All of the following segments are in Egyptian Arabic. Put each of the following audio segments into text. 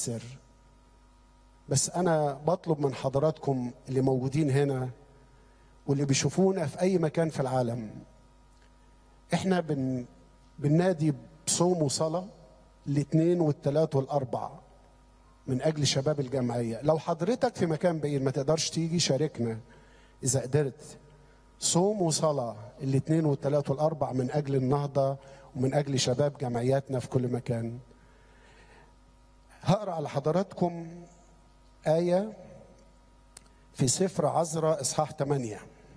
السر بس انا بطلب من حضراتكم اللي موجودين هنا واللي بيشوفونا في اي مكان في العالم احنا بن بننادي بصوم وصلاه الاثنين والثلاث والاربع من اجل شباب الجمعيه لو حضرتك في مكان بعيد ما تقدرش تيجي شاركنا اذا قدرت صوم وصلاه الاثنين والثلاث والاربع من اجل النهضه ومن اجل شباب جمعياتنا في كل مكان هقرا على حضراتكم ايه في سفر عزرا اصحاح 8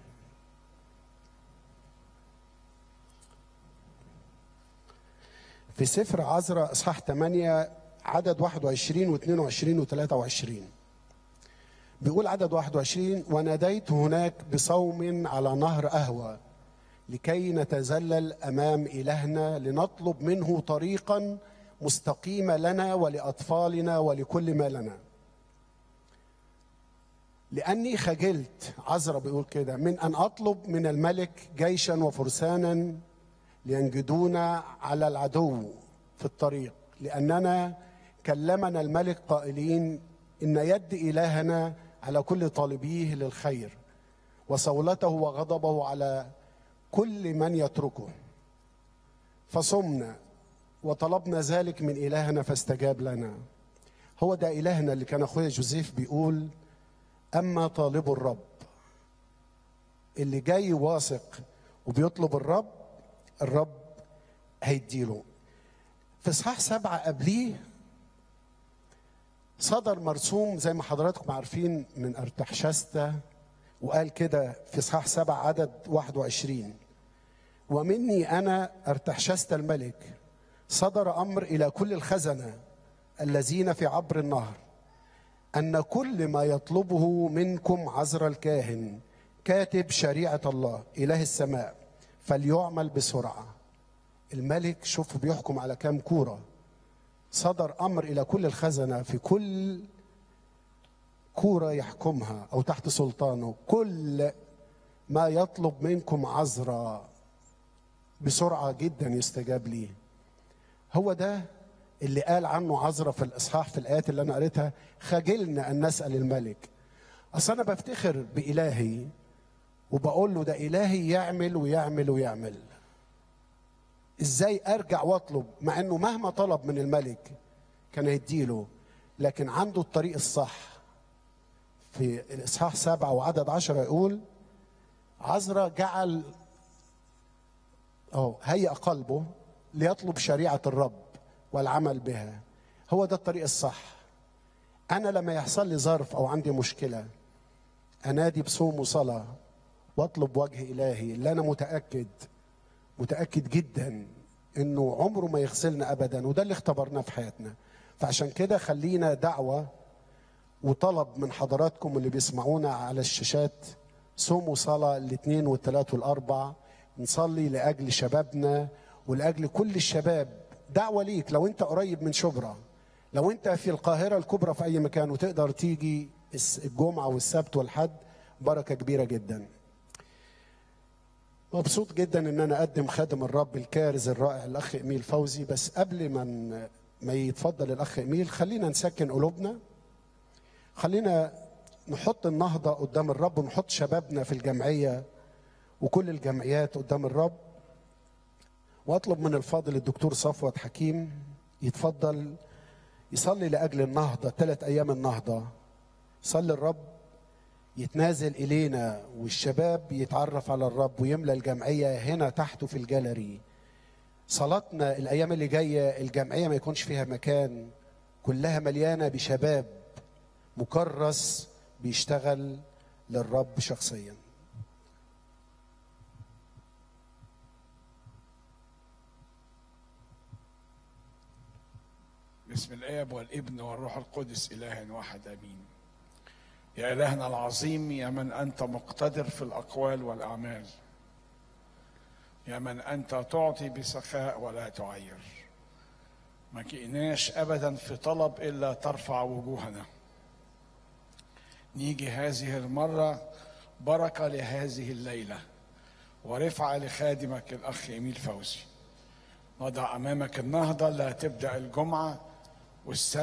في سفر عزرا اصحاح 8 عدد 21 و22 و23 بيقول عدد 21 وناديت هناك بصوم على نهر أهوى لكي نتذلل أمام إلهنا لنطلب منه طريقا مستقيمة لنا ولأطفالنا ولكل ما لنا لأني خجلت عزرا بيقول كده من أن أطلب من الملك جيشا وفرسانا لينجدونا على العدو في الطريق لأننا كلمنا الملك قائلين إن يد إلهنا على كل طالبيه للخير وصولته وغضبه على كل من يتركه فصمنا وطلبنا ذلك من إلهنا فاستجاب لنا هو ده إلهنا اللي كان أخويا جوزيف بيقول أما طالب الرب اللي جاي واثق وبيطلب الرب الرب هيديله في اصحاح سبعة قبليه صدر مرسوم زي ما حضراتكم عارفين من ارتحشستا وقال كده في اصحاح سبعة عدد 21 ومني انا ارتحشستا الملك صدر امر الى كل الخزنه الذين في عبر النهر ان كل ما يطلبه منكم عذر الكاهن كاتب شريعه الله اله السماء فليعمل بسرعه الملك شوفوا بيحكم على كام كوره صدر امر الى كل الخزنه في كل كوره يحكمها او تحت سلطانه كل ما يطلب منكم عذرا بسرعه جدا يستجاب ليه هو ده اللي قال عنه عذرا في الاصحاح في الايات اللي انا قريتها خجلنا ان نسال الملك اصل انا بفتخر بالهي وبقول له ده الهي يعمل ويعمل ويعمل ازاي ارجع واطلب مع انه مهما طلب من الملك كان هيديله لكن عنده الطريق الصح في الاصحاح سبعة وعدد عشرة يقول عزرا جعل اهو هيأ قلبه ليطلب شريعة الرب والعمل بها هو ده الطريق الصح انا لما يحصل لي ظرف او عندي مشكلة انادي بصوم وصلاة واطلب وجه الهي اللي انا متأكد متأكد جدا انه عمره ما يغسلنا ابدا وده اللي اختبرناه في حياتنا فعشان كده خلينا دعوة وطلب من حضراتكم اللي بيسمعونا على الشاشات صوم وصلاة الاثنين والثلاث والاربع نصلي لاجل شبابنا ولاجل كل الشباب دعوة ليك لو انت قريب من شبرا لو انت في القاهرة الكبرى في اي مكان وتقدر تيجي الجمعة والسبت والحد بركة كبيرة جدا مبسوط جدا ان انا اقدم خادم الرب الكارز الرائع الاخ اميل فوزي بس قبل ما ما يتفضل الاخ اميل خلينا نسكن قلوبنا خلينا نحط النهضه قدام الرب ونحط شبابنا في الجمعيه وكل الجمعيات قدام الرب واطلب من الفاضل الدكتور صفوت حكيم يتفضل يصلي لاجل النهضه ثلاث ايام النهضه صلي الرب يتنازل إلينا والشباب يتعرف على الرب ويملى الجمعية هنا تحته في الجاليري صلاتنا الأيام اللي جاية الجمعية ما يكونش فيها مكان كلها مليانة بشباب مكرس بيشتغل للرب شخصيا بسم الاب والابن والروح القدس اله واحد امين يا إلهنا العظيم يا من أنت مقتدر في الأقوال والأعمال يا من أنت تعطي بسخاء ولا تعير ما جئناش أبدا في طلب إلا ترفع وجوهنا نيجي هذه المرة بركة لهذه الليلة ورفعة لخادمك الأخ إميل فوزي نضع أمامك النهضة اللي هتبدأ الجمعة والسبت